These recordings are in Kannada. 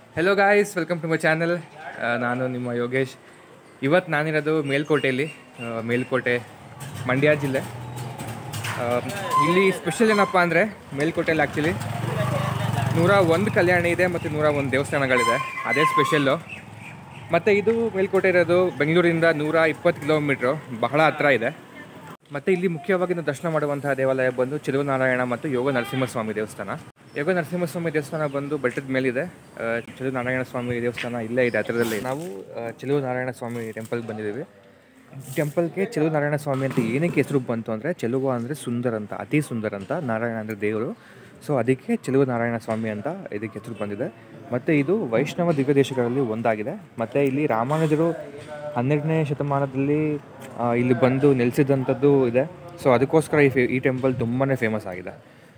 hello guys welcome to my channel ನಾನು ನಿಮ್ಮ ಯೋಗೇಶ್ ಇವತ್ತು ನಾನಿರೋದು ಮೇಲ್ಕೋಟೆಯಲ್ಲಿ ಆ, ಮೇಲ್ಕೋಟೆ ಮಂಡ್ಯ ಜಿಲ್ಲೆ ಆ, ಇಲ್ಲಿ ಸ್ಪೆಷಲ್ ಏನಪ್ಪ ಅಂದರೆ ಮೇಲ್ಕೋಟೆಯಲ್ಲಿ ಆ್ಯಕ್ಚುಲಿ ನೂರ ಒಂದು ಕಲ್ಯಾಣಿ ಇದೆ ಮತ್ತು ನೂರ ಒಂದು ದೇವಸ್ಥಾನಗಳಿದೆ ಅದೇ ಸ್ಪೆಷಲ್ಲು ಮತ್ತು ಇದು ಮೇಲ್ಕೋಟೆ ಇರೋದು ಬೆಂಗಳೂರಿಂದ ನೂರ ಇಪ್ಪತ್ತು ಕಿಲೋಮೀಟ್ರು ಬಹಳ ಹತ್ರ ಇದೆ ಮತ್ತು ಇಲ್ಲಿ ಮುಖ್ಯವಾಗಿ ನಾವು ದರ್ಶನ ಮಾಡುವಂತಹ ದೇವಾಲಯ ಬಂದು ನಾರಾಯಣ ಮತ್ತು ಯೋಗ ನರಸಿಂಹಸ್ವಾಮಿ ದೇವಸ್ಥಾನ ಯೋಗ ನರಸಿಂಹಸ್ವಾಮಿ ದೇವಸ್ಥಾನ ಬಂದು ಬೆಟ್ಟದ ಮೇಲಿದೆ ಆ, ನಾರಾಯಣ ಸ್ವಾಮಿ ದೇವಸ್ಥಾನ ಇಲ್ಲೇ ಇದೆ ಹತ್ರದಲ್ಲಿ ನಾವು ಆ, ನಾರಾಯಣ ಸ್ವಾಮಿ ಟೆಂಪಲ್ಗೆ ಬಂದಿದ್ದೀವಿ ಟೆಂಪಲ್ಗೆ ನಾರಾಯಣ ಸ್ವಾಮಿ ಅಂತ ಏನಕ್ಕೆ ಹೆಸರು ಬಂತು ಅಂದರೆ ಚೆಲುವ ಅಂದರೆ ಸುಂದರ ಅಂತ ಅತಿ ಸುಂದರ ಅಂತ ನಾರಾಯಣ ಅಂದರೆ ದೇವರು ಸೊ ಅದಕ್ಕೆ ಚೆಲುವ ನಾರಾಯಣ ಸ್ವಾಮಿ ಅಂತ ಇದಕ್ಕೆ ಹೆಸರು ಬಂದಿದೆ ಮತ್ತು ಇದು ವೈಷ್ಣವ ದಿವ್ಯ ದೇಶಗಳಲ್ಲಿ ಒಂದಾಗಿದೆ ಮತ್ತು ಇಲ್ಲಿ ರಾಮಾನುಜರು ಹನ್ನೆರಡನೇ ಶತಮಾನದಲ್ಲಿ ಆ, ಇಲ್ಲಿ ಬಂದು ನೆಲೆಸಿದಂಥದ್ದು ಇದೆ ಸೊ ಅದಕ್ಕೋಸ್ಕರ ಈ ಫೇ- ಈ ಟೆಂಪಲ್ ತುಂಬಾ ಫೇಮಸ್ ಆಗಿದೆ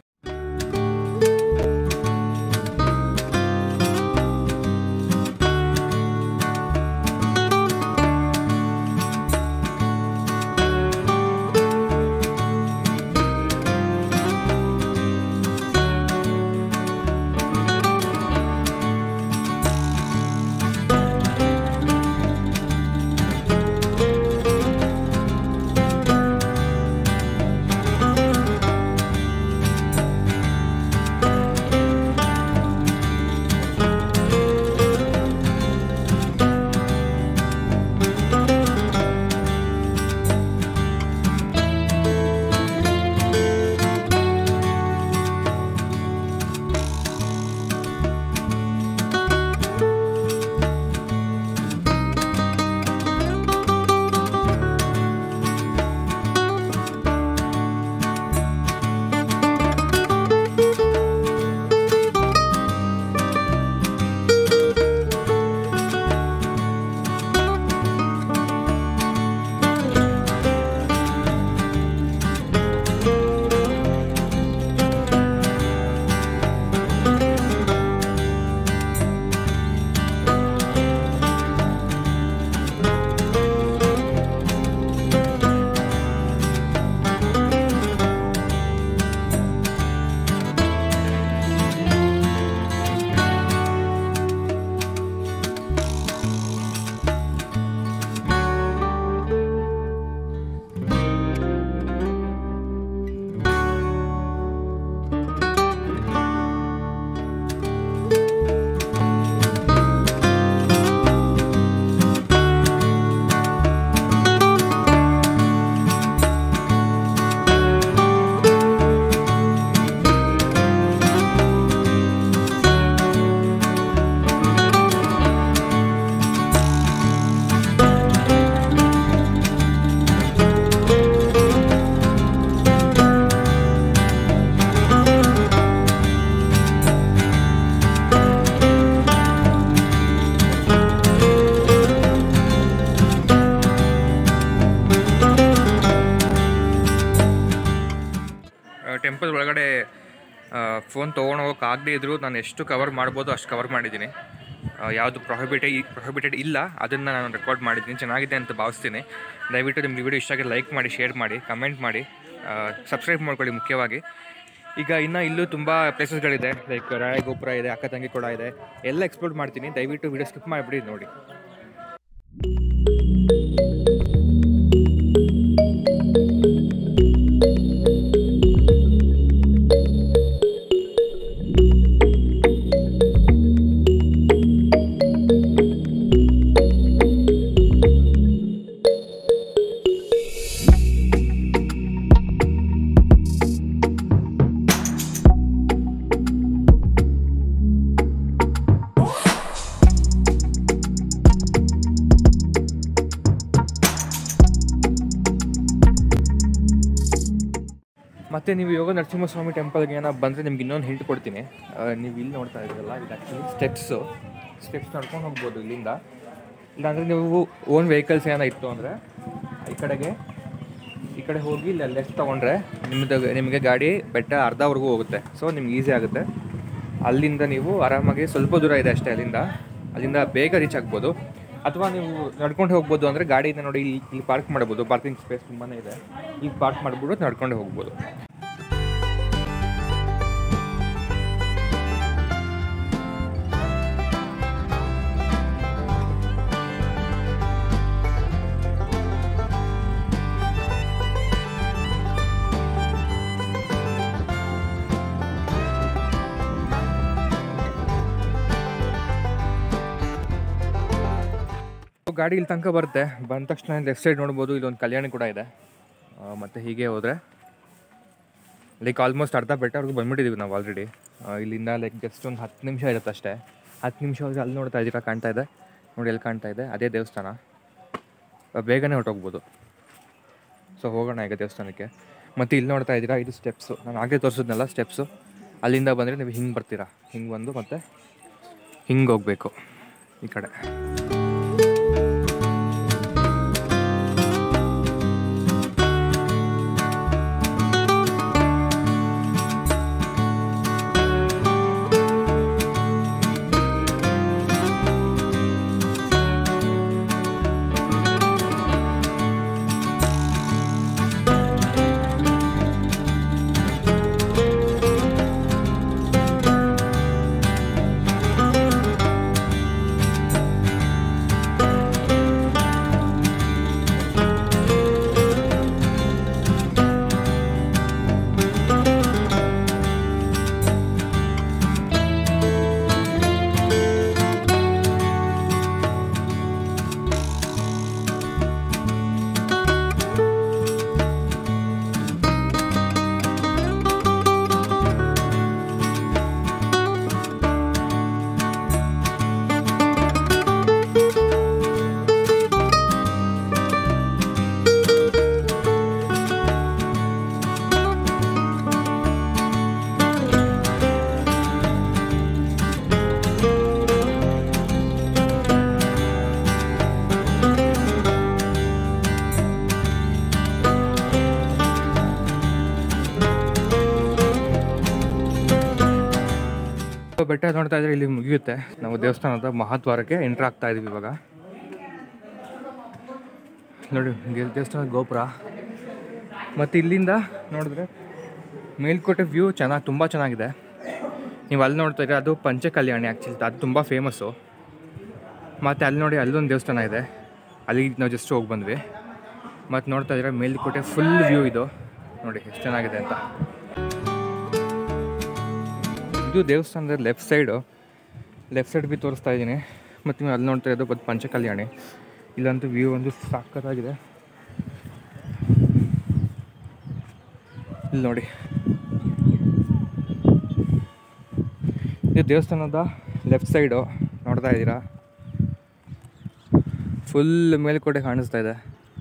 ಟೆಂಪಲ್ ಒಳಗಡೆ ಫೋನ್ ತೊಗೊಂಡು ಹೋಗೋಕ್ಕಾಗದೇ ಇದ್ದರೂ ನಾನು ಎಷ್ಟು ಕವರ್ ಮಾಡ್ಬೋದು ಅಷ್ಟು ಕವರ್ ಮಾಡಿದ್ದೀನಿ ಯಾವುದು ಪ್ರೊಹಿಬಿಟೆ ಪ್ರೊಹಿಬಿಟೆಡ್ ಇಲ್ಲ ಅದನ್ನು ನಾನು ರೆಕಾರ್ಡ್ ಮಾಡಿದ್ದೀನಿ ಚೆನ್ನಾಗಿದೆ ಅಂತ ಭಾವಿಸ್ತೀನಿ ದಯವಿಟ್ಟು ನಿಮ್ಗೆ ವಿಡಿಯೋ ಇಷ್ಟ ಆಗಿ ಲೈಕ್ ಮಾಡಿ ಶೇರ್ ಮಾಡಿ ಕಮೆಂಟ್ ಮಾಡಿ ಸಬ್ಸ್ಕ್ರೈಬ್ ಮಾಡ್ಕೊಳ್ಳಿ ಮುಖ್ಯವಾಗಿ ಈಗ ಇನ್ನು ಇಲ್ಲೂ ತುಂಬ ಪ್ಲೇಸಸ್ಗಳಿದೆ ಲೈಕ್ ರಾಯ ಗೋಪುರ ಇದೆ ಅಕ್ಕ ತಂಗಿ ಕೂಡ ಇದೆ ಎಲ್ಲ ಎಕ್ಸ್ಪ್ಲೋರ್ ಮಾಡ್ತೀನಿ ದಯವಿಟ್ಟು ವಿಡಿಯೋ ಸ್ಕಿಪ್ ಮಾಡಿಬಿಡಿ ನೋಡಿ ಮತ್ತು ನೀವು ಯೋಗ ನರಸಿಂಹಸ್ವಾಮಿ ಟೆಂಪಲ್ಗೆ ಏನೋ ಬಂದರೆ ನಿಮ್ಗೆ ಇನ್ನೊಂದು ಹಿಂಟ್ ಕೊಡ್ತೀನಿ ಆ, ನೀವು ಇಲ್ಲಿ ನೋಡ್ತಾ ಇದ್ದೀರಲ್ಲ ಇದು ಆ್ಯಕ್ಚುಲಿ ಸ್ಟೆಪ್ಸು ಸ್ಟೆಪ್ಸ್ ನಡ್ಕೊಂಡು ಹೋಗ್ಬೋದು ಇಲ್ಲಿಂದ ಇಲ್ಲಾಂದರೆ ನೀವು ಓನ್ ವೆಹಿಕಲ್ಸ್ ಏನೋ ಇತ್ತು ಅಂದರೆ ಈ ಕಡೆಗೆ ಈ ಕಡೆ ಹೋಗಿ ಇಲ್ಲಿ ಲೆಫ್ಟ್ ತೊಗೊಂಡ್ರೆ ನಿಮ್ಮದು ನಿಮಗೆ ಗಾಡಿ ಬೆಟ್ಟ ಅರ್ಧವರೆಗೂ ಹೋಗುತ್ತೆ ಸೊ ನಿಮ್ಗೆ ಈಸಿ ಆಗುತ್ತೆ ಅಲ್ಲಿಂದ ನೀವು ಆರಾಮಾಗಿ ಸ್ವಲ್ಪ ದೂರ ಇದೆ ಅಷ್ಟೇ ಅಲ್ಲಿಂದ ಅಲ್ಲಿಂದ ಬೇಗ ರೀಚ್ ಆಗ್ಬೋದು ಅಥವಾ ನೀವು ನಡ್ಕೊಂಡು ಹೋಗ್ಬೋದು ಅಂದರೆ ಗಾಡಿನ ನೋಡಿ ಇಲ್ಲಿ ಇಲ್ಲಿ ಪಾರ್ಕ್ ಮಾಡ್ಬೋದು ಪಾರ್ಕಿಂಗ್ ಸ್ಪೇಸ್ ತುಂಬಾ ಇದೆ ಇಲ್ಲಿ ಪಾರ್ಕ್ ಮಾಡಿಬಿಟ್ಟು ನಡ್ಕೊಂಡು ಹೋಗ್ಬೋದು ಗಾಡಿ ಇಲ್ಲಿ ತನಕ ಬರುತ್ತೆ ಬಂದ ತಕ್ಷಣ ಲೆಫ್ಟ್ ಸೈಡ್ ನೋಡ್ಬೋದು ಇಲ್ಲೊಂದು ಕಲ್ಯಾಣಿ ಕೂಡ ಇದೆ ಆ, ಮತ್ತೆ ಹೀಗೆ ಹೋದರೆ ಲೈಕ್ ಆಲ್ಮೋಸ್ಟ್ ಅರ್ಧ ಬೆಟ್ಟವರೆಗೂ ಬಂದ್ಬಿಟ್ಟಿದ್ದೀವಿ ನಾವು ಆಲ್ರೆಡಿ ಇಲ್ಲಿಂದ ಲೈಕ್ ಜಸ್ಟ್ ಒಂದು ಹತ್ತು ನಿಮಿಷ ಇರುತ್ತೆ ಅಷ್ಟೇ ಹತ್ತು ನಿಮಿಷ ಹೋದ್ರೆ ಅಲ್ಲಿ ನೋಡ್ತಾ ಇದ್ದೀರಾ ಕಾಣ್ತಾ ಇದೆ ನೋಡಿ ಎಲ್ಲಿ ಕಾಣ್ತಾ ಇದೆ ಅದೇ ದೇವಸ್ಥಾನ ಆ, ಬೇಗನೆ ಹೊರಟೋಗ್ಬೋದು ಸೊ ಹೋಗೋಣ ಈಗ ದೇವಸ್ಥಾನಕ್ಕೆ ಮತ್ತು ಇಲ್ಲಿ ನೋಡ್ತಾ ಇದ್ದೀರಾ ಇದು ಸ್ಟೆಪ್ಸು ನಾನು ಆಗಲೇ ತೋರಿಸಿದ್ನಲ್ಲ ಸ್ಟೆಪ್ಸು ಅಲ್ಲಿಂದ ಬಂದರೆ ನೀವು ಹಿಂಗೆ ಬರ್ತೀರಾ ಹಿಂಗೆ ಬಂದು ಮತ್ತೆ ಹಿಂಗೆ ಹೋಗಬೇಕು ಈ ಕಡೆ ಸೊ ಬೆಟ್ಟ ನೋಡ್ತಾ ಇದ್ರೆ ಇಲ್ಲಿ ಮುಗಿಯುತ್ತೆ ನಾವು ದೇವಸ್ಥಾನದ ಮಹಾದ್ವಾರಕ್ಕೆ ಎಂಟ್ರ್ ಆಗ್ತಾ ಇದೀವಿ ಇವಾಗ ನೋಡಿ ದೇ- ದೇವಸ್ಥಾನದ ಗೋಪುರ ಮತ್ತು ಇಲ್ಲಿಂದ ನೋಡಿದ್ರೆ ಮೇಲ್ಕೋಟೆ ವ್ಯೂ ಚೆನ್ನಾಗಿ ತುಂಬ ಚೆನ್ನಾಗಿದೆ ನೀವು ಅಲ್ಲಿ ನೋಡ್ತಾ ಇದ್ರೆ ಅದು ಪಂಚಕಲ್ಯಾಣಿ ಆ್ಯಕ್ಚುಲಿ ಅದು ತುಂಬ ಫೇಮಸ್ಸು ಮತ್ತು ಅಲ್ಲಿ ನೋಡಿ ಅಲ್ಲೊಂದು ದೇವಸ್ಥಾನ ಇದೆ ಅಲ್ಲಿ ನಾವು ಜಸ್ಟ್ ಹೋಗಿ ಬಂದ್ವಿ ಮತ್ತು ನೋಡ್ತಾ ಇದ್ರೆ ಮೇಲ್ಕೋಟೆ ಫುಲ್ ವ್ಯೂ ಇದು ನೋಡಿ ಎಷ್ಟು ಚೆನ್ನಾಗಿದೆ ಅಂತ ಇದು ದೇವಸ್ಥಾನದ ಲೆಫ್ಟ್ ಸೈಡು ಲೆಫ್ಟ್ ಸೈಡ್ ಬಿ ತೋರಿಸ್ತಾ ಇದ್ದೀನಿ ಮತ್ತು ನೀವು ಅಲ್ಲಿ ನೋಡ್ತಾ ಇರೋದು ಒಂದು ಪಂಚಕಲ್ಯಾಣಿ ಇಲ್ಲಂತೂ ವ್ಯೂ ಒಂದು ಸಾಕತ್ತಾಗಿದೆ ಇಲ್ಲಿ ನೋಡಿ ಇದು ದೇವಸ್ಥಾನದ ಲೆಫ್ಟ್ ಸೈಡು ನೋಡ್ತಾ ಇದ್ದೀರಾ ಫುಲ್ ಮೇಲ್ಕೋಟೆ ಕಾಣಿಸ್ತಾ ಇದೆ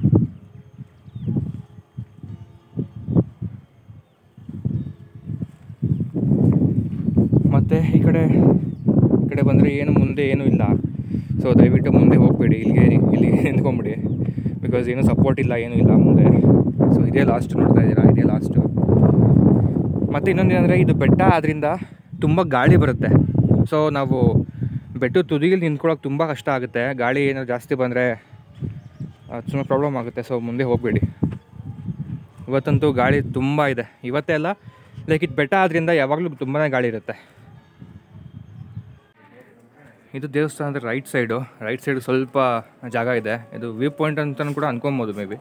ಮತ್ತು ಈ ಕಡೆ ಈ ಕಡೆ ಬಂದರೆ ಏನು ಮುಂದೆ ಏನೂ ಇಲ್ಲ ಸೊ ದಯವಿಟ್ಟು ಮುಂದೆ ಹೋಗಬೇಡಿ ಇಲ್ಲಿಗೆ ಇಲ್ಲಿ ನಿಂತ್ಕೊಂಬಿಡಿ ಬಿಕಾಸ್ ಏನೂ ಸಪೋರ್ಟ್ ಇಲ್ಲ ಏನೂ ಇಲ್ಲ ಮುಂದೆ ಸೊ ಇದೇ ಲಾಸ್ಟ್ ನೋಡ್ತಾ ಇದ್ದೀರಾ ಇದೇ ಲಾಸ್ಟು ಮತ್ತು ಇನ್ನೊಂದೇನೆಂದರೆ ಇದು ಬೆಟ್ಟ ಆದ್ದರಿಂದ ತುಂಬ ಗಾಳಿ ಬರುತ್ತೆ ಸೊ ನಾವು ಬೆಟ್ಟದ ತುದಿಯಲ್ಲಿ ನಿಂತ್ಕೊಳ್ಳೋಕೆ ತುಂಬ ಕಷ್ಟ ಆಗುತ್ತೆ ಗಾಳಿ ಏನಾದ್ರು ಜಾಸ್ತಿ ಬಂದರೆ ತುಂಬ ಪ್ರಾಬ್ಲಮ್ ಆಗುತ್ತೆ ಸೊ ಮುಂದೆ ಹೋಗಬೇಡಿ ಇವತ್ತಂತೂ ಗಾಳಿ ತುಂಬ ಇದೆ ಇವತ್ತೇ ಅಲ್ಲ ಲೈಕ್ ಇದು ಬೆಟ್ಟ ಆದ್ದರಿಂದ ಯಾವಾಗಲೂ ತುಂಬಾ ಗಾಳಿ ಇರುತ್ತೆ ಇದು ದೇವಸ್ಥಾನದ ರೈಟ್ ಸೈಡು ರೈಟ್ ಸೈಡು ಸ್ವಲ್ಪ ಜಾಗ ಇದೆ ಇದು ವ್ಯೂ ಪಾಯಿಂಟ್ ಅಂತಲೂ ಕೂಡ ಅನ್ಕೊಬೋದು ಮೇ ಬಿ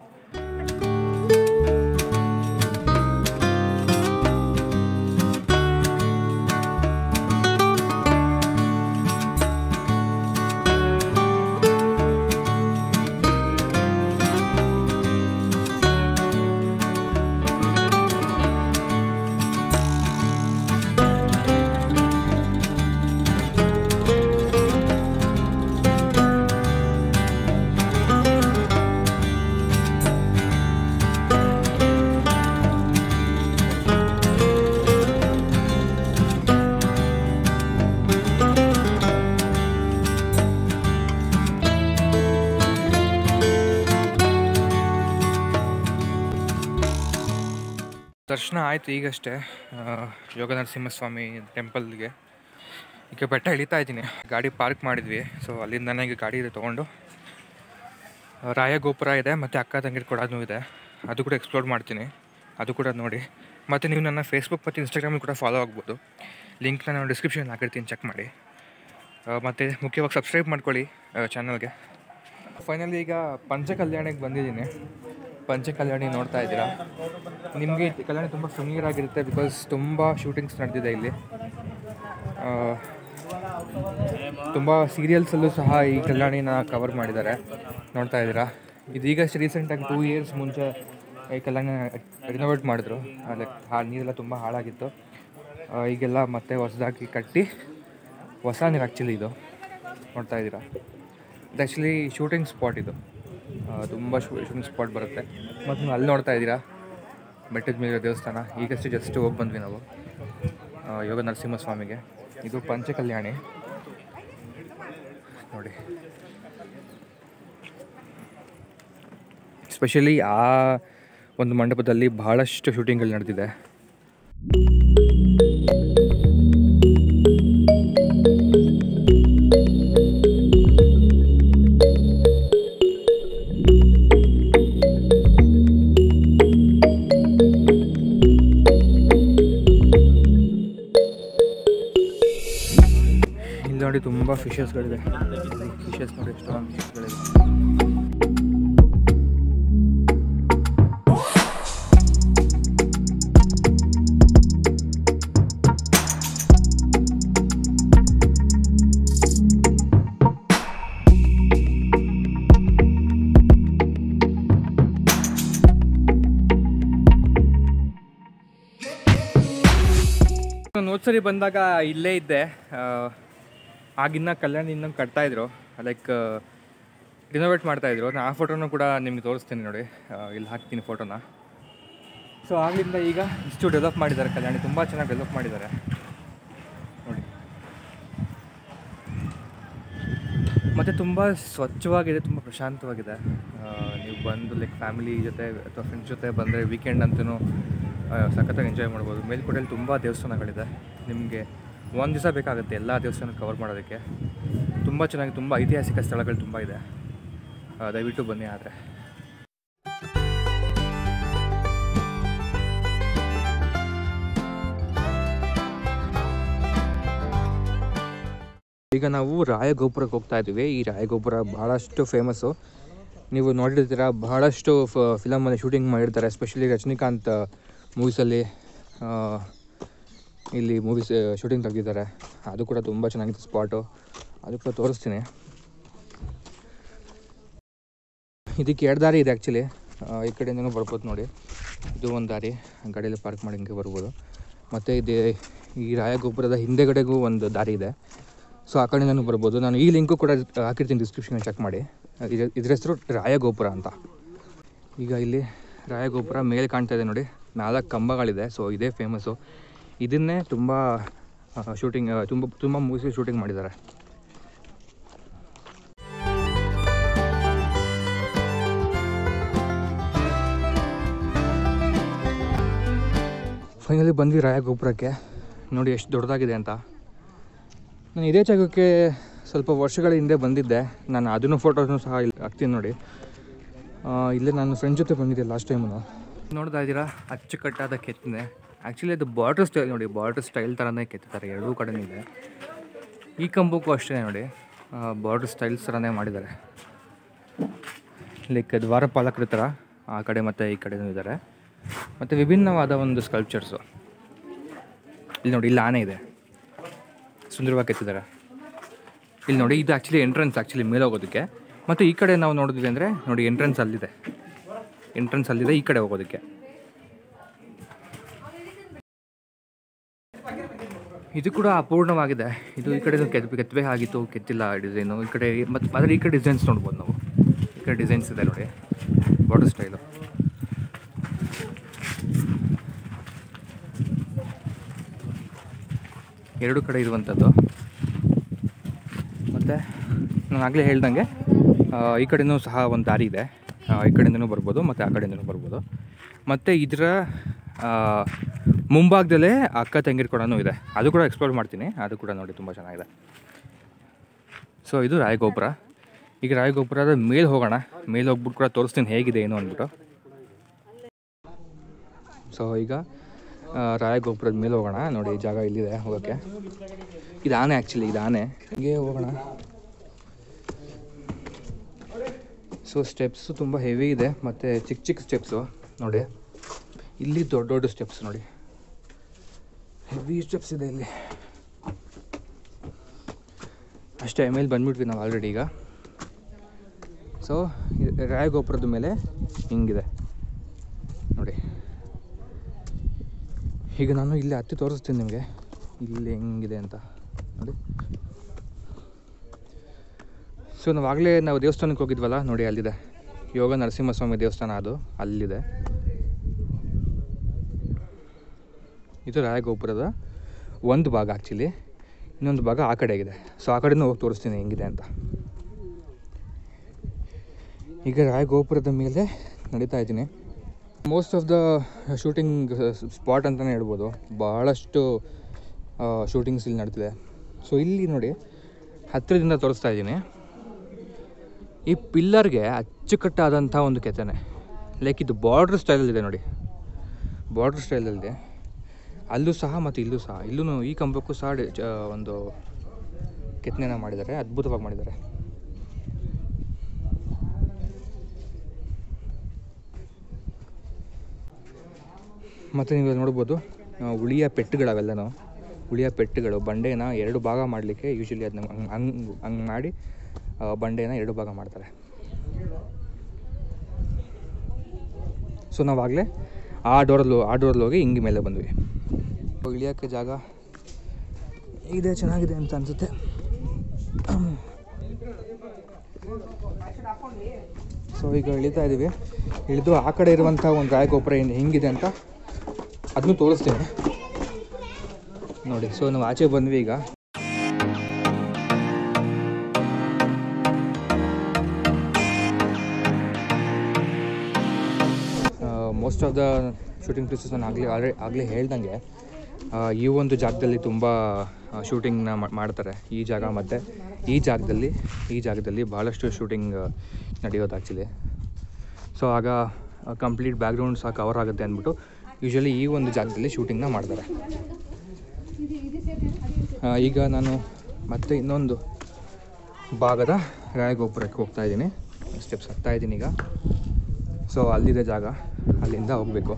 ದರ್ಶನ ಆಯಿತು ಈಗಷ್ಟೇ ಆ, ಯೋಗ ನರಸಿಂಹಸ್ವಾಮಿ ಟೆಂಪಲ್ಗೆ ಈಗ ಬೆಟ್ಟ ಇಳಿತಾ ಇದ್ದೀನಿ ಗಾಡಿ ಪಾರ್ಕ್ ಮಾಡಿದ್ವಿ ಸೊ ಅಲ್ಲಿಂದನೇ ಈಗ ಗಾಡಿ ತೊಗೊಂಡು ಆ, ರಾಯ ಗೋಪುರ ಇದೆ ಮತ್ತು ಅಕ್ಕ ತಂಗಿರ ಕೊಡೋದು ಇದೆ ಅದು ಕೂಡ ಎಕ್ಸ್ಪ್ಲೋರ್ ಮಾಡ್ತೀನಿ ಅದು ಕೂಡ ನೋಡಿ ಮತ್ತು ನೀವು ನನ್ನ ಫೇಸ್ಬುಕ್ ಮತ್ತು ಇನ್ಸ್ಟಾಗ್ರಾಮಲ್ಲಿ ಕೂಡ ಫಾಲೋ ಆಗ್ಬೋದು ಲಿಂಕ್ನ ನಾನು ಡಿಸ್ಕ್ರಿಪ್ಷನ್ ಹಾಕಿರ್ತೀನಿ ಚೆಕ್ ಮಾಡಿ ಮತ್ತು ಮುಖ್ಯವಾಗಿ ಸಬ್ಸ್ಕ್ರೈಬ್ ಮಾಡ್ಕೊಳ್ಳಿ ಚಾನಲ್ಗೆ ಫೈನಲಿ ಈಗ ಪಂಚಕಲ್ಯಾಣಿಗೆ ಬಂದಿದ್ದೀನಿ ಪಂಚಕಲ್ಯಾಣಿ ನೋಡ್ತಾ ಇದ್ದೀರಾ ನಿಮಗೆ ಈ ಕಲ್ಯಾಣಿ ತುಂಬ ಫೆಮಿಲಿಯರ್ ಆಗಿರುತ್ತೆ ಬಿಕಾಸ್ ತುಂಬ ಶೂಟಿಂಗ್ಸ್ ನಡೆದಿದೆ ಇಲ್ಲಿ ತುಂಬ ಸೀರಿಯಲ್ಸಲ್ಲೂ ಸಹ ಈ ಕಲ್ಯಾಣಿನ ಕವರ್ ಮಾಡಿದ್ದಾರೆ ನೋಡ್ತಾ ಇದ್ದೀರಾ ಇದೀಗಷ್ಟು ರೀಸೆಂಟಾಗಿ ಟೂ ಇಯರ್ಸ್ ಮುಂಚೆ ಈ ಕಲ್ಯಾಣ ರಿನೋವೇಟ್ ಮಾಡಿದ್ರು ಲೈಕ್ ಹಾ ನೀರೆಲ್ಲ ತುಂಬ ಹಾಳಾಗಿತ್ತು ಆ, ಈಗೆಲ್ಲ ಮತ್ತೆ ಹೊಸದಾಗಿ ಕಟ್ಟಿ ಹೊಸ ನೀರು ಆ್ಯಕ್ಚುಲಿ ಇದು ನೋಡ್ತಾ ಇದ್ದೀರಾ ಇದು ಆ್ಯಕ್ಚುಲಿ ಶೂಟಿಂಗ್ ಸ್ಪಾಟ್ ಇದು ತುಂಬ ಶೂಟಿಂಗ್ ಸ್ಪಾಟ್ ಬರುತ್ತೆ ಮತ್ತು ನೀವು ಅಲ್ಲಿ ನೋಡ್ತಾ ಇದ್ದೀರಾ ಬೆಟ್ಟದ ಮೇಲೆ ದೇವಸ್ಥಾನ ಈಗಷ್ಟೇ ಜಸ್ಟ್ ಹೋಗಿ ಬಂದ್ವಿ ನಾವು ಆ, ಯೋಗ ನರಸಿಂಹಸ್ವಾಮಿಗೆ ಇದು ಪಂಚಕಲ್ಯಾಣಿ ನೋಡಿ ಸ್ಪೆಷಲಿ ಆ ಒಂದು ಮಂಟಪದಲ್ಲಿ ಬಹಳಷ್ಟು ಶೂಟಿಂಗ್ಗಳು ನಡೆದಿದೆ ಇಲ್ಲಿ ನೋಡಿ ತುಂಬ ಫಿಶಸ್ಗಳಿದೆ ಫಿಶಸ್ ನೋಡಿ ಎಷ್ಟೊಂದು ಫಿಶಸ್ಗಳಿದೆ ನಾನು ಹೋದ್ ಸರಿ ಬಂದಾಗ ಇಲ್ಲೇ ಇದ್ದೆ ಆ, ಆಗಿನ್ನ ಕಲ್ಯಾಣ ಇನ್ನೊಂದು ಕಟ್ತಾ ಇದ್ರು ಲೈಕ್ ರಿನೋವೇಟ್ ಮಾಡ್ತಾ ಇದ್ರು ನಾನು ಆ ಫೋಟೋನು ಕೂಡ ನಿಮ್ಗೆ ತೋರಿಸ್ತೀನಿ ನೋಡಿ ಆ, ಇಲ್ಲಿ ಹಾಕ್ತೀನಿ ಫೋಟೋನ ಸೊ ಆಗ್ಲಿಂದ ಈಗ ಇಷ್ಟು ಡೆವಲಪ್ ಮಾಡಿದ್ದಾರೆ ಕಲ್ಯಾಣಿ ತುಂಬ ಚೆನ್ನಾಗಿ ಡೆವಲಪ್ ಮಾಡಿದ್ದಾರೆ ನೋಡಿ ಮತ್ತು ತುಂಬ ಸ್ವಚ್ಛವಾಗಿದೆ ತುಂಬ ಪ್ರಶಾಂತವಾಗಿದೆ ಆ, ನೀವು ಬಂದು ಲೈಕ್ ಫ್ಯಾಮಿಲಿ ಜೊತೆ ಅಥವಾ ಫ್ರೆಂಡ್ಸ್ ಜೊತೆ ಬಂದರೆ ವೀಕೆಂಡ್ ಅಂತೂ ಸಖತ್ತಾಗಿ ಎಂಜಾಯ್ ಮಾಡ್ಬೋದು ಮೇಲ್ಕೋಟೆಯಲ್ಲಿ ತುಂಬ ದೇವಸ್ಥಾನಗಳಿದೆ ನಿಮಗೆ ಒಂದು ದಿವಸ ಬೇಕಾಗುತ್ತೆ ಎಲ್ಲ ದೇವಸ್ಥಾನ ಕವರ್ ಮಾಡೋದಕ್ಕೆ ತುಂಬ ಚೆನ್ನಾಗಿ ತುಂಬ ಐತಿಹಾಸಿಕ ಸ್ಥಳಗಳು ತುಂಬ ಇದೆ ಆ, ದಯವಿಟ್ಟು ಬನ್ನಿ ಆದರೆ ಈಗ ನಾವು ರಾಯಗೋಪುರಕ್ಕೆ ಹೋಗ್ತಾ ಇದ್ದೀವಿ ಈ ರಾಯಗೋಪುರ ಬಹಳಷ್ಟು ಫೇಮಸ್ಸು ನೀವು ನೋಡಿರ್ತೀರ ಬಹಳಷ್ಟು ಫಿಲಮಲ್ಲಿ ಶೂಟಿಂಗ್ ಮಾಡಿರ್ತಾರೆ ಎಸ್ಪೆಷಲಿ ರಜನಿಕಾಂತ್ ಮೂವೀಸಲ್ಲಿ ಇಲ್ಲಿ ಮೂವೀಸ್ ಶೂಟಿಂಗ್ ತೆಗೆದಿದ್ದಾರೆ ಅದು ಕೂಡ ತುಂಬ ಚೆನ್ನಾಗಿತ್ತು ಸ್ಪಾಟು ಅದು ಕೂಡ ತೋರಿಸ್ತೀನಿ ಇದಕ್ಕೆ ಎರಡು ದಾರಿ ಇದೆ ಆ್ಯಕ್ಚುಲಿ ಈ ಕಡೆಯಿಂದನೂ ಬರ್ಬೋದು ನೋಡಿ ಇದು ಒಂದು ದಾರಿ ಗಾಡಿಯಲ್ಲಿ ಪಾರ್ಕ್ ಮಾಡಿ ಹಿಂಗೆ ಬರ್ಬೋದು ಮತ್ತು ಇದು ಈ ರಾಯಗೋಪುರದ ಹಿಂದೆಗಡೆಗೂ ಒಂದು ದಾರಿ ಇದೆ ಸೊ ಆ ಕಡೆಯಿಂದನೂ ಬರ್ಬೋದು ನಾನು ಈ ಲಿಂಕು ಕೂಡ ಹಾಕಿರ್ತೀನಿ ಡಿಸ್ಕ್ರಿಪ್ಷನ್ ಚೆಕ್ ಮಾಡಿ ಇದ್ರ ಇದ್ರ ಹೆಸರು ರಾಯಗೋಪುರ ಅಂತ ಈಗ ಇಲ್ಲಿ ರಾಯಗೋಪುರ ಮೇಲೆ ಕಾಣ್ತಾ ಇದೆ ನೋಡಿ ನಾಲ್ಕು ಕಂಬಗಳಿದೆ ಸೊ ಇದೇ ಫೇಮಸ್ಸು ಇದನ್ನೇ ತುಂಬ ಶೂಟಿಂಗ್ ತುಂಬ ತುಂಬ ಮೂವೀಸ್ ಶೂಟಿಂಗ್ ಮಾಡಿದ್ದಾರೆ ಫೈನಲಿ ಬಂದ್ವಿ ರಾಯಗೋಪುರಕ್ಕೆ ನೋಡಿ ಎಷ್ಟು ದೊಡ್ಡದಾಗಿದೆ ಅಂತ ನಾನು ಇದೇ ಜಾಗಕ್ಕೆ ಸ್ವಲ್ಪ ವರ್ಷಗಳ ಹಿಂದೆ ಬಂದಿದ್ದೆ ನಾನು ಅದನ್ನು ಫೋಟೋಸ್ನು ಸಹ ಇಲ್ಲಿ ಹಾಕ್ತೀನಿ ನೋಡಿ ಆ, ಇಲ್ಲೇ ನಾನು ಫ್ರೆಂಡ್ ಜೊತೆ ಬಂದಿದ್ದೆ ಲಾಸ್ಟ್ ಟೈಮು ನೋಡ್ತಾ ಇದ್ದೀರಾ ಅಚ್ಚುಕಟ್ಟಾದ ಕೆತ್ತನೆ ಆ್ಯಕ್ಚುಲಿ ಅದು ಬಾರ್ಡರ್ ಸ್ಟೈಲ್ ನೋಡಿ ಬಾರ್ಡರ್ ಸ್ಟೈಲ್ ಥರನೇ ಕೆತ್ತಿದ್ದಾರೆ ಎರಡೂ ಕಡೆನೂ ಇದೆ ಈ ಕಂಬಕ್ಕೂ ಅಷ್ಟೇ ನೋಡಿ ಬಾರ್ಡರ್ ಸ್ಟೈಲ್ಸ್ ಥರನೇ ಮಾಡಿದ್ದಾರೆ ಲೈಕ್ ದ್ವಾರಪಾಲಕರ ಥರ ಆ ಕಡೆ ಮತ್ತು ಈ ಕಡೆನೂ ಇದ್ದಾರೆ ಮತ್ತು ವಿಭಿನ್ನವಾದ ಒಂದು ಸ್ಕಲ್ಪ್ಚರ್ಸು ಇಲ್ಲಿ ನೋಡಿ ಇಲ್ಲಿ ಆನೆ ಇದೆ ಸುಂದರವಾಗಿ ಕೆತ್ತಿದ್ದಾರೆ ಇಲ್ಲಿ ನೋಡಿ ಇದು ಆ್ಯಕ್ಚುಲಿ ಎಂಟ್ರೆನ್ಸ್ ಆ್ಯಕ್ಚುಲಿ ಮೇಲೆ ಹೋಗೋದಕ್ಕೆ ಮತ್ತು ಈ ಕಡೆ ನಾವು ನೋಡಿದ್ವಿ ಅಂದರೆ ನೋಡಿ ಎಂಟ್ರೆನ್ಸ್ ಅಲ್ಲಿದೆ ಎಂಟ್ರೆನ್ಸ್ ಅಲ್ಲಿದೆ ಈ ಕಡೆ ಹೋಗೋದಕ್ಕೆ ಇದು ಕೂಡ ಅಪೂರ್ಣವಾಗಿದೆ ಇದು ಈ ಕಡೆ ಕೆತ್ ಕೆತ್ತವೆ ಆಗಿತ್ತು ಕೆತ್ತಿಲ್ಲ ಡಿಸೈನು ಈ ಕಡೆ ಮತ್ತು ಆದರೆ ಈ ಕಡೆ ಡಿಸೈನ್ಸ್ ನೋಡ್ಬೋದು ನಾವು ಈ ಕಡೆ ಡಿಸೈನ್ಸ್ ಇದೆ ನೋಡಿ ಬಾರ್ಡರ್ ಸ್ಟೈಲು ಎರಡು ಕಡೆ ಇರುವಂಥದ್ದು ಮತ್ತು ನಾನು ಆಗಲೇ ಹೇಳ್ದಂಗೆ ಆ, ಈ ಕಡೆನೂ ಸಹ ಒಂದು ದಾರಿ ಇದೆ ಆ, ಈ ಕಡೆಯಿಂದನೂ ಬರ್ಬೋದು ಮತ್ತು ಆ ಕಡೆಯಿಂದನೂ ಬರ್ಬೋದು ಮತ್ತು ಇದರ ಆ, ಮುಂಭಾಗದಲ್ಲೇ ಅಕ್ಕ ತಂಗಿರ್ ಕೂಡ ಇದೆ ಅದು ಕೂಡ ಎಕ್ಸ್ಪ್ಲೋರ್ ಮಾಡ್ತೀನಿ ಅದು ಕೂಡ ನೋಡಿ ತುಂಬ ಚೆನ್ನಾಗಿದೆ ಸೊ ಇದು ರಾಯಗೋಪುರ ಈಗ ರಾಯಗೋಪುರದ ಮೇಲೆ ಹೋಗೋಣ ಮೇಲೆ ಹೋಗ್ಬಿಟ್ಟು ಕೂಡ ತೋರಿಸ್ತೀನಿ ಹೇಗಿದೆ ಏನು ಅಂದ್ಬಿಟ್ಟು ಸೊ ಈಗ ಆ, ರಾಯಗೋಪುರದ ಮೇಲೆ ಹೋಗೋಣ ನೋಡಿ ಈ ಜಾಗ ಇಲ್ಲಿದೆ ಹೋಗೋಕ್ಕೆ ಇದು ಆನೆ ಆ್ಯಕ್ಚುಲಿ ಇದು ಆನೆ ಹಿಂಗೆ ಹೋಗೋಣ ಸೊ ಸ್ಟೆಪ್ಸು ತುಂಬ ಹೆವಿ ಇದೆ ಮತ್ತು ಚಿಕ್ಕ ಚಿಕ್ಕ ಸ್ಟೆಪ್ಸು ನೋಡಿ ಇಲ್ಲಿ ದೊಡ್ಡ ದೊಡ್ಡ ಸ್ಟೆಪ್ಸ್ ನೋಡಿ ಹೆವಿ ಸ್ಟೆಪ್ಸ್ ಇದೆ ಇಲ್ಲಿ ಅಷ್ಟೇ ಮೇಲೆ ಬಂದ್ಬಿಟ್ವಿ ನಾವು ಆಲ್ರೆಡಿ ಈಗ ಸೊ ರಾಯಗೋಪುರದ ಮೇಲೆ ಹಿಂಗಿದೆ ನೋಡಿ ಈಗ ನಾನು ಇಲ್ಲಿ ಹತ್ತಿ ತೋರಿಸ್ತೀನಿ ನಿಮಗೆ ಇಲ್ಲಿ ಹೆಂಗಿದೆ ಅಂತ ನೋಡಿ ಸೊ ನಾವಾಗಲೇ ನಾವು ದೇವಸ್ಥಾನಕ್ಕೆ ಹೋಗಿದ್ವಲ್ಲ ನೋಡಿ ಅಲ್ಲಿದೆ ಯೋಗ ನರಸಿಂಹಸ್ವಾಮಿ ದೇವಸ್ಥಾನ ಅದು ಅಲ್ಲಿದೆ ಇದು ರಾಯಗೋಪುರದ ಒಂದು ಭಾಗ ಆ್ಯಕ್ಚುಲಿ ಇನ್ನೊಂದು ಭಾಗ ಆ ಕಡೆಗಿದೆ ಸೊ ಆ ಕಡೆನೂ ಹೋಗಿ ತೋರಿಸ್ತೀನಿ ಹೆಂಗಿದೆ ಅಂತ ಈಗ ರಾಯಗೋಪುರದ ಮೇಲೆ ನಡೀತಾ ಇದ್ದೀನಿ most of the shooting spot ಅಂತಲೇ ಹೇಳ್ಬೋದು ಬಹಳಷ್ಟು ಶೂಟಿಂಗ್ಸ್ ಇಲ್ಲಿ ನಡೀತಿದೆ ಸೊ ಇಲ್ಲಿ ನೋಡಿ ಹತ್ತಿರದಿಂದ ತೋರಿಸ್ತಾ ಇದ್ದೀನಿ ಈ ಪಿಲ್ಲರ್ಗೆ ಅಚ್ಚುಕಟ್ಟಾದಂಥ ಒಂದು ಕೆತ್ತನೆ ಲೈಕ್ ಇದು ಬಾರ್ಡ್ರ್ ಸ್ಟೈಲಲ್ಲಿದೆ ನೋಡಿ ಬಾರ್ಡ್ರ್ ಸ್ಟೈಲಲ್ಲಿದೆ ಅಲ್ಲೂ ಸಹ ಮತ್ತು ಇಲ್ಲೂ ಸಹ ಇಲ್ಲೂ ಈ ಕಂಬಕ್ಕೂ ಸಹ ಡಿ- ಚ- ಒಂದು ಕೆತ್ತನೆನ ಮಾಡಿದ್ದಾರೆ ಅದ್ಭುತವಾಗಿ ಮಾಡಿದ್ದಾರೆ ಮತ್ತು ನೀವು ಇಲ್ಲಿ ನೋಡ್ಬೋದು ಆ, ಉಳಿಯ ಪೆಟ್ಟುಗಳವೆಲ್ಲನೂ ಉಳಿಯ ಪೆಟ್ಟುಗಳು ಬಂಡೆನ ಎರಡು ಭಾಗ ಮಾಡಲಿಕ್ಕೆ ಯೂಶಲಿ ಅದನ್ನ ಹಂಗೆ ಹಂಗೆ ಹಂಗೆ ಮಾಡಿ ಆ, ಬಂಡೆನ ಎರಡು ಭಾಗ ಮಾಡ್ತಾರೆ ಸೊ ನಾವಾಗಲೇ ಆ ಡೋರಲ್ಲಿ ಆ ಡೋರಲ್ಲಿ ಹೋಗಿ ಹಿಂಗೆ ಮೇಲೆ ಬಂದ್ವಿ ಇಳಿಯೋಕ್ಕೆ ಜಾಗ ಇದೆ ಚೆನ್ನಾಗಿದೆ ಅಂತ ಅನಿಸುತ್ತೆ ಸೊ ಈಗ ಇಳಿತಾ ಇದ್ದೀವಿ ಇಳಿದು ಆ ಕಡೆ ಇರುವಂಥ ಒಂದು ರಾಯಗೋಪುರ ಏನು ಹೆಂಗಿದೆ ಅಂತ ಅದನ್ನು ತೋರಿಸ್ತೀನಿ ನೋಡಿ ಸೊ ನಾವು ಆಚೆ ಬಂದ್ವಿ ಈಗ most of the shooting places ನಾನು ಆಗಲೇ ಆಲ್ರೆಡಿ ಆಗಲೇ ಹೇಳ್ದಂಗೆ ಆ, ಈ ಒಂದು ಜಾಗದಲ್ಲಿ ತುಂಬ ಶೂಟಿಂಗ್ನ ಮಾಡ್ತಾರೆ ಈ ಜಾಗ ಮತ್ತು ಈ ಜಾಗದಲ್ಲಿ ಈ ಜಾಗದಲ್ಲಿ ಭಾಳಷ್ಟು ಶೂಟಿಂಗ್ ನಡೆಯೋದು ಆ್ಯಕ್ಚುಲಿ ಸೊ ಆಗ ಕಂಪ್ಲೀಟ್ ಬ್ಯಾಕ್ಗ್ರೌಂಡ್ ಸಹ ಕವರ್ ಆಗುತ್ತೆ ಅಂದ್ಬಿಟ್ಟು ಯೂಶ್ವಲಿ ಈ ಒಂದು ಜಾಗದಲ್ಲಿ ಶೂಟಿಂಗ್ನ ಮಾಡ್ತಾರೆ ಆ, ಈಗ ನಾನು ಮತ್ತೆ ಇನ್ನೊಂದು ಭಾಗದ ರಾಯಗೋಪುರಕ್ಕೆ ಹೋಗ್ತಾ ಇದ್ದೀನಿ ಸ್ಟೆಪ್ಸ್ ಹತ್ತಾ ಇದ್ದೀನಿ ಈಗ ಸೊ ಅಲ್ಲಿದೆ ಜಾಗ ಅಲ್ಲಿಂದ ಹೋಗಬೇಕು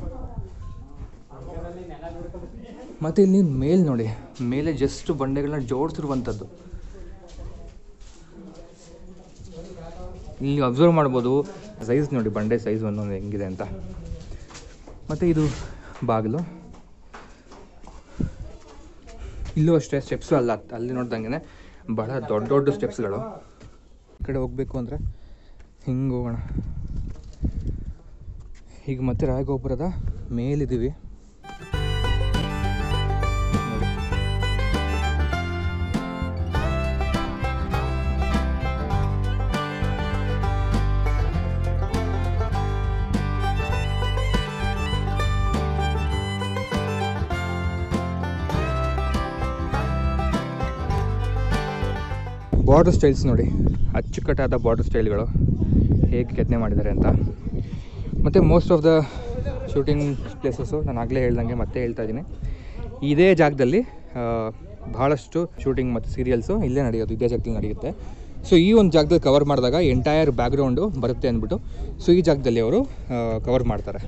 ಮತ್ತು ಇಲ್ಲಿ ಮೇಲ್ ನೋಡಿ ಮೇಲೆ ಜಸ್ಟ್ ಬಂಡೆಗಳನ್ನ ಜೋಡಿಸಿರುವಂಥದ್ದು ಇಲ್ಲಿ ಅಬ್ಸರ್ವ್ ಮಾಡ್ಬೋದು ಸೈಜ್ ನೋಡಿ ಬಂಡೆ ಸೈಜ್ ಒಂದೊಂದು ಹೆಂಗಿದೆ ಅಂತ ಮತ್ತು ಇದು ಬಾಗಿಲು ಇಲ್ಲೂ ಅಷ್ಟೇ ಸ್ಟೆಪ್ಸು ಅಲ್ಲ ಅಲ್ಲಿ ನೋಡ್ದಂಗೆ ಬಹಳ ದೊಡ್ಡ ದೊಡ್ಡ ಸ್ಟೆಪ್ಸ್ಗಳು ಈ ಕಡೆ ಹೋಗಬೇಕು ಅಂದರೆ ಹಿಂಗೆ ಹೋಗೋಣ ಈಗ ಮತ್ತೆ ರಾಯಗೋಪುರದ ಮೇಲಿದ್ದೀವಿ ನೋಡಿ ಬಾರ್ಡರ್ ಸ್ಟೈಲ್ಸ್ ನೋಡಿ ಅಚ್ಚುಕಟ್ಟಾದ ಬಾರ್ಡರ್ ಸ್ಟೈಲ್ಗಳು ಹೇಗೆ ಕೆತ್ತನೆ ಮಾಡಿದ್ದಾರೆ ಅಂತ ಮತ್ತು most of the shooting places ನಾನು ಆಗಲೇ ಹೇಳ್ದಂಗೆ ಮತ್ತೆ ಹೇಳ್ತಾ ಇದ್ದೀನಿ ಇದೇ ಜಾಗದಲ್ಲಿ ಆ, ಬಹಳಷ್ಟು ಶೂಟಿಂಗ್ ಮತ್ತು ಸೀರಿಯಲ್ಸು ಇಲ್ಲೇ ನಡೆಯೋದು ಇದೇ ಜಾಗದಲ್ಲಿ ನಡೆಯುತ್ತೆ ಸೊ ಈ ಒಂದು ಜಾಗದಲ್ಲಿ ಕವರ್ ಮಾಡಿದಾಗ ಎಂಟೈರ್ ಬ್ಯಾಕ್ಗ್ರೌಂಡು ಬರುತ್ತೆ ಅಂದ್ಬಿಟ್ಟು ಸೊ ಈ ಜಾಗದಲ್ಲಿ ಅವರು ಕವರ್ ಮಾಡ್ತಾರೆ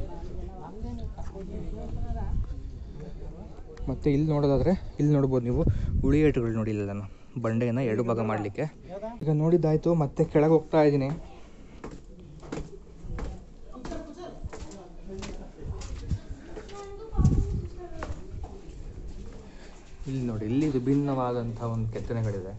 ಮತ್ತು ಇಲ್ಲಿ ನೋಡೋದಾದರೆ ಇಲ್ಲಿ ನೋಡ್ಬೋದು ನೀವು ಉಳಿಯೇಟುಗಳು ನೋಡಿ ಇಲ್ಲಿ ನಾನು ಬಂಡೆಯನ್ನು ಎರಡು ಭಾಗ ಮಾಡಲಿಕ್ಕೆ ಈಗ ನೋಡಿದ್ದಾಯಿತು ಮತ್ತೆ ಕೆಳಗೆ ಹೋಗ್ತಾ ಇದ್ದೀನಿ ಇಲ್ಲಿ ನೋಡಿ ಇಲ್ಲಿ ವಿಭಿನ್ನವಾದಂಥ ಒಂದು ಕೆತ್ತನೆಗಳಿದೆ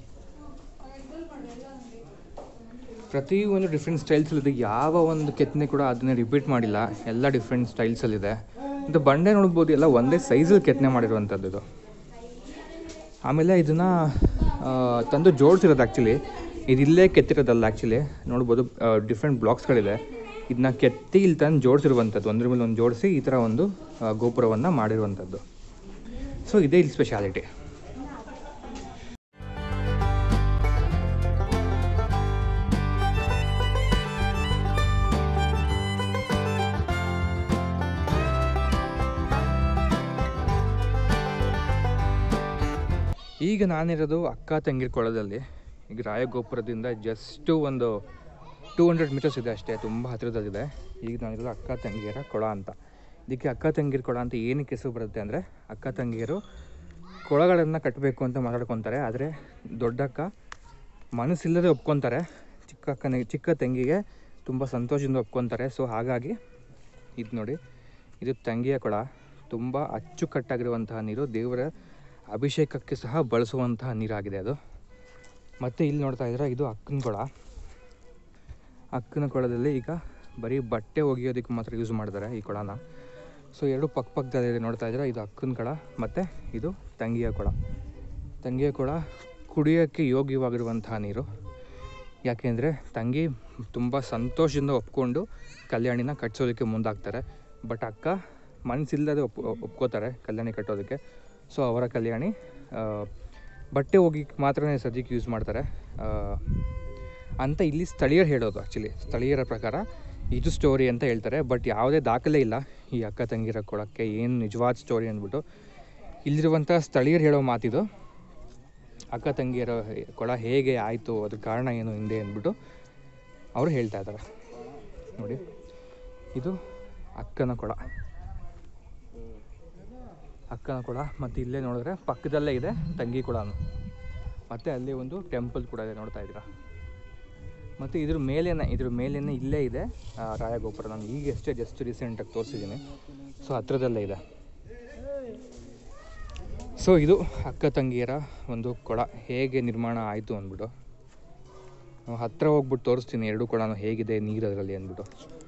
ಪ್ರತಿಯೊಂದು ಡಿಫ್ರೆಂಟ್ ಸ್ಟೈಲ್ಸಲ್ಲಿದೆ ಯಾವ ಒಂದು ಕೆತ್ತನೆ ಕೂಡ ಅದನ್ನೇ ರಿಪೀಟ್ ಮಾಡಿಲ್ಲ ಎಲ್ಲ ಡಿಫ್ರೆಂಟ್ ಸ್ಟೈಲ್ಸಲ್ಲಿದೆ ಮತ್ತು ಬಂಡೆ ನೋಡ್ಬೋದು ಎಲ್ಲ ಒಂದೇ ಸೈಜಲ್ಲಿ ಕೆತ್ತನೆ ಮಾಡಿರುವಂಥದ್ದು ಇದು ಆಮೇಲೆ ಇದನ್ನು ತಂದು ಜೋಡಿಸಿರೋದು ಆ್ಯಕ್ಚುಲಿ ಇದು ಇಲ್ಲೇ ಕೆತ್ತಿರೋದಲ್ಲ ಆ್ಯಕ್ಚುಲಿ ನೋಡ್ಬೋದು ಡಿಫ್ರೆಂಟ್ ಬ್ಲಾಕ್ಸ್ಗಳಿದೆ ಇದನ್ನ ಕೆತ್ತಿ ಇಲ್ಲಿ ತಂದು ಜೋಡಿಸಿರುವಂಥದ್ದು ಒಂದ್ರ ಮೇಲೆ ಒಂದು ಜೋಡಿಸಿ ಈ ಥರ ಒಂದು ಆ, ಗೋಪುರವನ್ನು ಮಾಡಿರುವಂಥದ್ದು ಸೊ ಇದೇ ಇಲ್ಲಿ ಸ್ಪೆಷಾಲಿಟಿ ಈಗ ನಾನಿರೋದು ಅಕ್ಕ ತಂಗಿರ ಕೊಳದಲ್ಲಿ ಈಗ ರಾಯಗೋಪುರದಿಂದ ಜಸ್ಟ್ ಒಂದು ಟೂ ಹಂಡ್ರೆಡ್ ಮೀಟರ್ಸ್ ಇದೆ ಅಷ್ಟೇ ತುಂಬ ಹತ್ತಿರದಲ್ಲಿದೆ ಈಗ ನಾನಿರೋದು ಅಕ್ಕ ತಂಗಿಯರ ಕೊಳ ಅಂತ ಇದಕ್ಕೆ ಅಕ್ಕ ತಂಗಿರ ಕೊಳ ಅಂತ ಏನಕ್ಕೆ ಹೆಸರು ಬರುತ್ತೆ ಅಂದರೆ ಅಕ್ಕ ತಂಗಿಯರು ಕೊಳಗಳನ್ನು ಕಟ್ಟಬೇಕು ಅಂತ ಮಾತಾಡ್ಕೊತಾರೆ ಆದರೆ ದೊಡ್ಡಕ್ಕ ಮನಸ್ಸಿಲ್ಲದೆ ಒಪ್ಕೊತಾರೆ ಚಿಕ್ಕ ಅಕ್ಕನಿಗೆ ಚಿಕ್ಕ ತಂಗಿಗೆ ತುಂಬ ಸಂತೋಷದಿಂದ ಒಪ್ಕೊತಾರೆ ಸೊ ಹಾಗಾಗಿ ಇದು ನೋಡಿ ಇದು ತಂಗಿಯ ಕೊಳ ತುಂಬ ಅಚ್ಚುಕಟ್ಟಾಗಿರುವಂತಹ ನೀರು ದೇವರ ಅಭಿಷೇಕಕ್ಕೆ ಸಹ ಬಳಸುವಂತಹ ನೀರಾಗಿದೆ ಅದು ಮತ್ತು ಇಲ್ಲಿ ನೋಡ್ತಾ ಇದ್ರೆ ಇದು ಅಕ್ಕನ ಕೊಳ ಅಕ್ಕನ ಕೊಳದಲ್ಲಿ ಈಗ ಬರೀ ಬಟ್ಟೆ ಒಗೆಯೋದಕ್ಕೆ ಮಾತ್ರ ಯೂಸ್ ಮಾಡ್ತಾರೆ ಈ ಕೊಳನ ಸೊ ಎರಡು ಪಕ್ಕ ಪಕ್ಕದಲ್ಲಿ ನೋಡ್ತಾ ಇದ್ರೆ ಇದು ಅಕ್ಕನ ಕೊಳ ಮತ್ತು ಇದು ತಂಗಿಯ ಕೊಳ ತಂಗಿಯ ಕೊಳ ಕುಡಿಯೋಕ್ಕೆ ಯೋಗ್ಯವಾಗಿರುವಂತಹ ನೀರು ಯಾಕೆಂದರೆ ತಂಗಿ ತುಂಬ ಸಂತೋಷದಿಂದ ಒಪ್ಕೊಂಡು ಕಲ್ಯಾಣಿನ ಕಟ್ಸೋದಕ್ಕೆ ಮುಂದಾಗ್ತಾರೆ ಬಟ್ ಅಕ್ಕ ಮನಸ್ಸಿಲ್ಲದೆ ಒಪ್ ಒಪ್ಕೋತಾರೆ ಕಲ್ಯಾಣಿ ಕಟ್ಟೋದಕ್ಕೆ ಸೊ ಅವರ ಕಲ್ಯಾಣಿ ಆ, ಬಟ್ಟೆ ಹೋಗಿ ಮಾತ್ರನೇ ಸದ್ಯಕ್ಕೆ ಯೂಸ್ ಮಾಡ್ತಾರೆ ಆ, ಅಂತ ಇಲ್ಲಿ ಸ್ಥಳೀಯರು ಹೇಳೋದು ಆ್ಯಕ್ಚುಲಿ ಸ್ಥಳೀಯರ ಪ್ರಕಾರ ಇದು ಸ್ಟೋರಿ ಅಂತ ಹೇಳ್ತಾರೆ ಬಟ್ ಯಾವುದೇ ದಾಖಲೆ ಇಲ್ಲ ಈ ಅಕ್ಕ ತಂಗಿರ ಕೊಡೋಕ್ಕೆ ಏನು ನಿಜವಾದ ಸ್ಟೋರಿ ಅಂದ್ಬಿಟ್ಟು ಇಲ್ಲಿರುವಂಥ ಸ್ಥಳೀಯರು ಹೇಳೋ ಮಾತಿದು ಅಕ್ಕ ತಂಗಿಯರ ಕೊಳ ಹೇಗೆ ಆಯಿತು ಅದ್ರ ಕಾರಣ ಏನು ಹಿಂದೆ ಅಂದ್ಬಿಟ್ಟು ಅವರು ಹೇಳ್ತಾ ಇದ್ದಾರೆ ನೋಡಿ ಇದು ಅಕ್ಕನ ಕೊಳ ಅಕ್ಕನ ಕೊಳ ಮತ್ತು ಇಲ್ಲೇ ನೋಡಿದ್ರೆ ಪಕ್ಕದಲ್ಲೇ ಇದೆ ತಂಗಿ ಕೊಳನು ಮತ್ತು ಅಲ್ಲಿ ಒಂದು ಟೆಂಪಲ್ ಕೂಡ ಇದೆ ನೋಡ್ತಾ ಇದ್ದೀರಾ ಮತ್ತು ಇದ್ರ ಮೇಲೇನೆ ಇದ್ರ ಮೇಲೇನೆ ಇಲ್ಲೇ ಇದೆ ಆ, ರಾಯಗೋಪುರ ನಾನು ಈಗ ಎಷ್ಟೇ ಜಸ್ಟ್ ರೀಸೆಂಟಾಗಿ ತೋರಿಸಿದ್ದೀನಿ ಸೊ ಹತ್ರದಲ್ಲೇ ಇದೆ ಸೊ ಇದು ಅಕ್ಕ ತಂಗಿಯರ ಒಂದು ಕೊಳ ಹೇಗೆ ನಿರ್ಮಾಣ ಆಯಿತು ಅಂದ್ಬಿಟ್ಟು ನಾವು ಹತ್ರ ಹೋಗ್ಬಿಟ್ಟು ತೋರಿಸ್ತೀನಿ ಎರಡು ಕೊಳನು ಹೇಗಿದೆ ನೀರು ಅದರಲ್ಲಿ ಅಂದ್ಬಿಟ್ಟು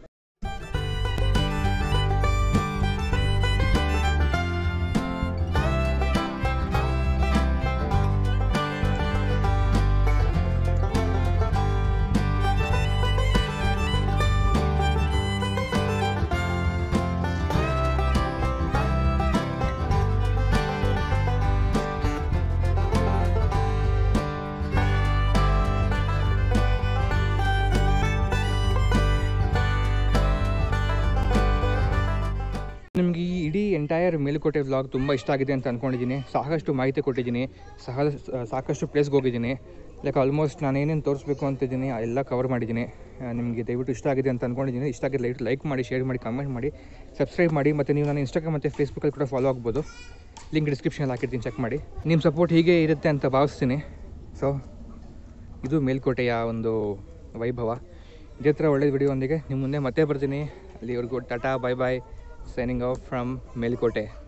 ನಿಮಗೆ ಈ ಇಡೀ ಎಂಟೈರ್ ಮೇಲುಕೋಟೆ ವ್ಲಾಗ್ ತುಂಬ ಇಷ್ಟ ಆಗಿದೆ ಅಂತ ಅಂದ್ಕೊಂಡಿದ್ದೀನಿ ಸಾಕಷ್ಟು ಮಾಹಿತಿ ಕೊಟ್ಟಿದ್ದೀನಿ ಸಹ ಸಾಕಷ್ಟು ಪ್ಲೇಸ್ಗೆ ಹೋಗಿದ್ದೀನಿ ಲೈಕ್ ಆಲ್ಮೋಸ್ಟ್ ನಾನು ಏನೇನು ತೋರಿಸ್ಬೇಕು ಅಂತಿದ್ದೀನಿ ಎಲ್ಲ ಕವರ್ ಮಾಡಿದ್ದೀನಿ ನಿಮಗೆ ದಯವಿಟ್ಟು ಇಷ್ಟ ಆಗಿದೆ ಅಂತ ಅಂದ್ಕೊಂಡಿದ್ದೀನಿ ಇಷ್ಟ ಆಗಿದ್ರೆ ಲೈಟ್ ಲೈಕ್ ಮಾಡಿ ಶೇರ್ ಮಾಡಿ ಕಮೆಂಟ್ ಮಾಡಿ ಸಬ್ಸ್ಕ್ರೈಬ್ ಮಾಡಿ ಮತ್ತು ನೀವು ನಾನು ಇನ್ಸ್ಟಾಗ್ರಾಮ್ ಮತ್ತು ಫೇಸ್ಬುಕ್ಕಲ್ಲಿ ಕೂಡ ಫಾಲೋ ಆಗ್ಬೋದು ಲಿಂಕ್ ಡಿಸ್ಕ್ರಿಪ್ಷನಲ್ಲಿ ಹಾಕಿರ್ತೀನಿ ಚೆಕ್ ಮಾಡಿ ನಿಮ್ಮ ಸಪೋರ್ಟ್ ಹೀಗೆ ಇರುತ್ತೆ ಅಂತ ಭಾವಿಸ್ತೀನಿ ಸೊ ಇದು ಮೇಲ್ಕೋಟೆಯ ಒಂದು ವೈಭವ ಇದೇ ಥರ ಒಳ್ಳೆಯ ವಿಡಿಯೋ ಒಂದಿಗೆ ನಿಮ್ಮ ಮುಂದೆ ಮತ್ತೆ ಬರ್ತೀನಿ ಅಲ್ಲಿವರೆಗೂ ಟಾಟಾ bye bye signing off from Melkote